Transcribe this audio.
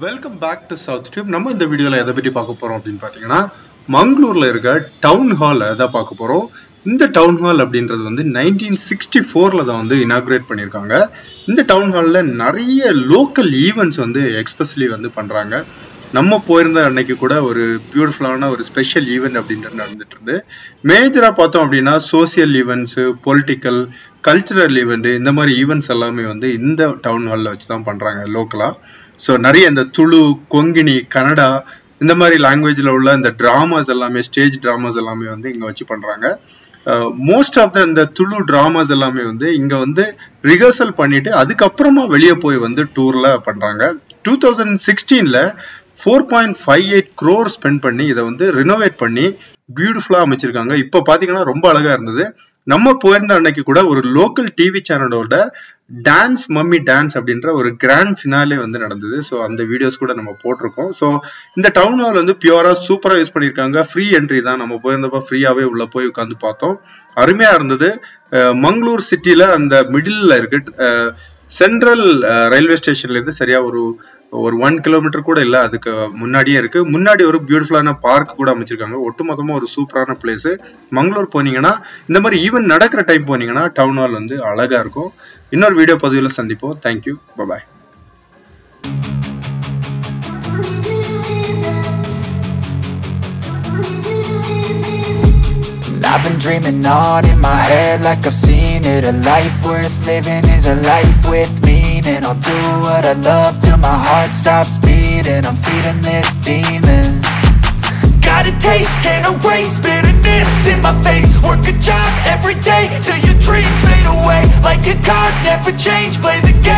welcome back to South Tube நம்ம இந்த வீடியோவில் எதை பற்றி பார்க்க போகிறோம் அப்படின்னு பார்த்தீங்கன்னா மங்களூரில் இருக்க டவுன் ஹால் தான் பார்க்க போகிறோம் இந்த டவுன் ஹால் அப்படின்றது வந்து நைன்டீன் சிக்ஸ்டி ஃபோரில் தான் வந்து இனாக்ரேட் பண்ணியிருக்காங்க இந்த டவுன் ஹாலில் நிறைய லோக்கல் ஈவெண்ட்ஸ் வந்து எக்ஸ்பெஷலி வந்து பண்ணுறாங்க நம்ம போயிருந்த அன்னைக்கு கூட ஒரு பியூட்டிஃபுல்லான ஒரு ஸ்பெஷல் ஈவெண்ட் அப்படின்றது நடந்துட்டு இருந்து மேஜராக பார்த்தோம் அப்படின்னா social events political cultural event இந்த மாதிரி ஈவெண்ட்ஸ் எல்லாமே வந்து இந்த டவுன் ஹாலில் வச்சு தான் பண்ணுறாங்க லோக்கலாக ஸோ நிறைய இந்த துளு கொங்கினி கன்னடா இந்த மாதிரி லாங்குவேஜில் உள்ள இந்த ட்ராமாஸ் எல்லாமே ஸ்டேஜ் ட்ராமாஸ் எல்லாமே வந்து இங்கே வச்சு பண்ணுறாங்க மோஸ்ட் ஆஃப் த இந்த துளு ட்ராமாஸ் எல்லாமே வந்து இங்கே வந்து ரிஹர்சல் பண்ணிட்டு அதுக்கப்புறமா வெளியே போய் வந்து டூரில் பண்ணுறாங்க டூ தௌசண்ட் சிக்ஸ்டீனில் four point five eight crore spend பண்ணி இதை வந்து ரினோவேட் பண்ணி பியூட்டிஃபுல்லாக அமைச்சிருக்காங்க இப்போ பார்த்தீங்கன்னா ரொம்ப அழகாக இருந்தது நம்ம போயிருந்த அன்னைக்கு கூட ஒரு லோக்கல் டிவி சேனலோட டான்ஸ் மம்மி டான்ஸ் அப்படின்ற ஒரு கிராண்ட் ஃபினாலே வந்து நடந்தது ஸோ அந்த வீடியோஸ் கூட நம்ம போட்டிருக்கோம் ஸோ இந்த டவுன் ஹால் வந்து பியூரா சூப்பராக யூஸ் பண்ணியிருக்காங்க ஃப்ரீ என்ட்ரி தான் நம்ம போயிருந்தப்ப ஃப்ரீயாகவே உள்ள போய் உட்காந்து பார்த்தோம் அருமையாக இருந்தது மங்களூர் சிட்டியில் அந்த மிடில் இருக்கு சென்ட்ரல் ரயில்வே ஸ்டேஷன்ல இருந்து சரியா ஒரு ஒரு ஒன் கிலோமீட்டர் கூட இல்லை அதுக்கு முன்னாடியே இருக்கு முன்னாடி ஒரு பியூட்டிஃபுல்லான பார்க் கூட அமைச்சிருக்காங்க ஒட்டுமொத்தமாக ஒரு சூப்பரான பிளேஸ் மங்களூர் போனீங்கன்னா இந்த மாதிரி ஈவெண்ட் நடக்கிற டைம் போனீங்கன்னா டவுன் ஹால் வந்து அழகா இருக்கும் இன்னொரு வீடியோ பதிவில் சந்திப்போம் thank you bye I've been dreaming on in my head like I've seen it A life worth living is a life with meaning I'll do what I love till my heart stops beating I'm feeding this demon Got a taste, can't erase bitterness in my face Work a job every day till your dreams fade away Like a card, never change, play the game